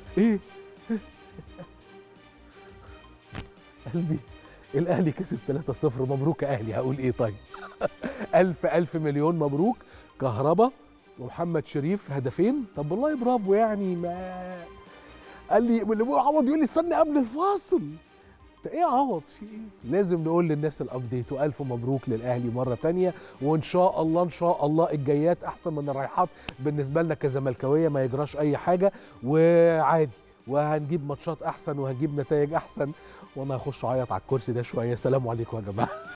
ايه قلبي الاهلي كسب 3-0 مبروك يا اهلي هقول ايه طيب الف الف مليون مبروك كهربا ومحمد شريف هدفين طب والله برافو يعني ما قال لي عوض يقول لي استنى قبل الفاصل انت ايه يا عوض في ايه لازم نقول للناس الابديت والف مبروك للاهلي مره تانية وان شاء الله ان شاء الله الجايات احسن من الرايحات بالنسبه لنا كزملكاويه ما يجراش اي حاجه وعادي وهنجيب ماتشات احسن وهنجيب نتائج احسن وانا هخش اعيط على الكرسي ده شويه سلام عليكم يا جماعه